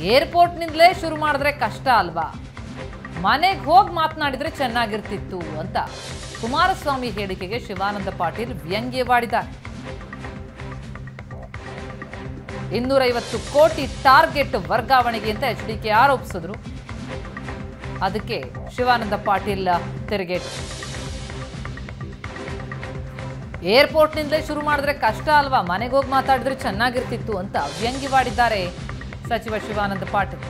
ಏರ್ಪೋರ್ಟ್ನಿಂದಲೇ ಶುರು ಮಾಡಿದ್ರೆ ಕಷ್ಟ ಅಲ್ವಾ ಮನೆಗೆ ಹೋಗಿ ಮಾತನಾಡಿದ್ರೆ ಚೆನ್ನಾಗಿರ್ತಿತ್ತು ಅಂತ ಕುಮಾರಸ್ವಾಮಿ ಹೇಳಿಕೆಗೆ ಶಿವಾನಂದ ಪಾಟೀಲ್ ವ್ಯಂಗ್ಯವಾಡಿದ್ದಾರೆ ಇನ್ನೂರೈವತ್ತು ಕೋಟಿ ಟಾರ್ಗೆಟ್ ವರ್ಗಾವಣೆಗೆ ಅಂತ ಎಚ್ ಡಿ ಕೆ ಆರೋಪಿಸಿದ್ರು ಅದಕ್ಕೆ ಶಿವಾನಂದ ಪಾಟೀಲ್ ತಿರುಗೇಟು ಏರ್ಪೋರ್ಟ್ನಿಂದಲೇ ಶುರು ಮಾಡಿದ್ರೆ ಕಷ್ಟ ಅಲ್ವಾ ಮನೆಗೆ ಹೋಗಿ ಮಾತಾಡಿದ್ರೆ ಚೆನ್ನಾಗಿರ್ತಿತ್ತು ಅಂತ ವ್ಯಂಗ್ಯವಾಡಿದ್ದಾರೆ ಸಚಿವ ಶಿವಾನಂದ ಪಾಟೀಲ್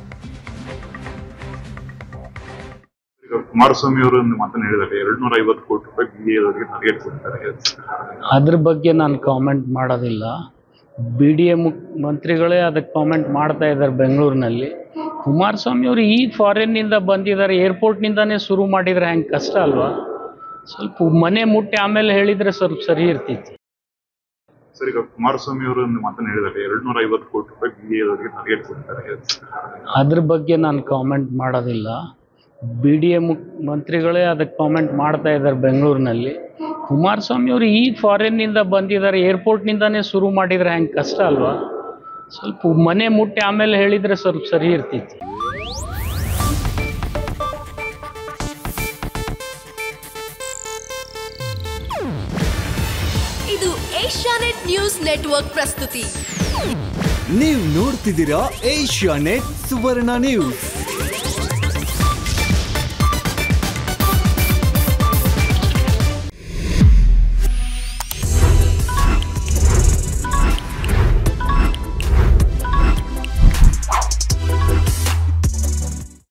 ಈಗ ಕುಮಾರಸ್ವಾಮಿ ಅವರು ಒಂದು ಮಾತನ್ನ ಹೇಳಿದ್ದಾರೆ ಎರಡ್ ನೂರ ಐವತ್ತು ಕೋಟಿ ರೂಪಾಯಿ ಬಿ ಅವರಿಗೆ ಟಾರ್ಗೆಟ್ ಕೊಡ್ತಾರೆ ಅದ್ರ ಬಗ್ಗೆ ನಾನು ಕಾಮೆಂಟ್ ಮಾಡೋದಿಲ್ಲ ಬಿ ಡಿ ಎ ಮುಖ್ ಮಂತ್ರಿಗಳೇ ಅದಕ್ಕೆ ಕಾಮೆಂಟ್ ಮಾಡ್ತಾ ಇದ್ದಾರೆ ಬೆಂಗಳೂರಿನಲ್ಲಿ ಕುಮಾರಸ್ವಾಮಿ ಅವರು ಈ ಫಾರಿನ್ನಿಂದ ಬಂದಿದ್ದಾರೆ ಏರ್ಪೋರ್ಟ್ನಿಂದಾನೇ ಶುರು ಮಾಡಿದರೆ ಹೆಂಗೆ ಕಷ್ಟ ಅಲ್ವಾ ಸ್ವಲ್ಪ ಮನೆ ಮುಟ್ಟಿ ಆಮೇಲೆ ಹೇಳಿದರೆ ಸ್ವಲ್ಪ ಸರಿ ಇರ್ತಿತ್ತು ಸರ್ ಈಗ ಕುಮಾರಸ್ವಾಮಿ ಅವರು ಒಂದು ಮಾತನ್ನ ಹೇಳಿದ್ದಾರೆ ಎರಡ್ ನೂರ ಐವತ್ತು ಕೋಟಿ ರೂಪಾಯಿ ಬಿ ಅವರಿಗೆ ಟಾರ್ಗೆಟ್ ಕೊಡ್ತಾರೆ ಅದ್ರ ಬಗ್ಗೆ ನಾನು ಕಾಮೆಂಟ್ ಮಾಡೋದಿಲ್ಲ ಬಿ ಡಿ ಎ ಮುಖ್ ಮಂತ್ರಿಗಳೇ ಅದಕ್ಕೆ ಕಾಮೆಂಟ್ ಮಾಡ್ತಾ ಇದ್ದಾರೆ ಬೆಂಗಳೂರಿನಲ್ಲಿ ಕುಮಾರಸ್ವಾಮಿ ಅವರು ಈ ಫಾರಿನ್ನಿಂದ ಬಂದಿದ್ದಾರೆ ಏರ್ಪೋರ್ಟ್ನಿಂದಾನೇ ಶುರು ಮಾಡಿದರೆ ಹೆಂಗೆ ಕಷ್ಟ ಅಲ್ವಾ ಸ್ವಲ್ಪ ಮನೆ ಮುಟ್ಟಿ ಆಮೇಲೆ ಹೇಳಿದರೆ ಸ್ವಲ್ಪ ಸರಿ ಇರ್ತಿತ್ತು ಇದು ಏಷ್ಯಾನೆಟ್ ನ್ಯೂಸ್ ನೆಟ್ವರ್ಕ್ ಪ್ರಸ್ತುತಿ ನೀವು ನೋಡ್ತಿದ್ದೀರಾ ಏಷ್ಯಾ ನೆಟ್ ಸುವರ್ಣ ನ್ಯೂಸ್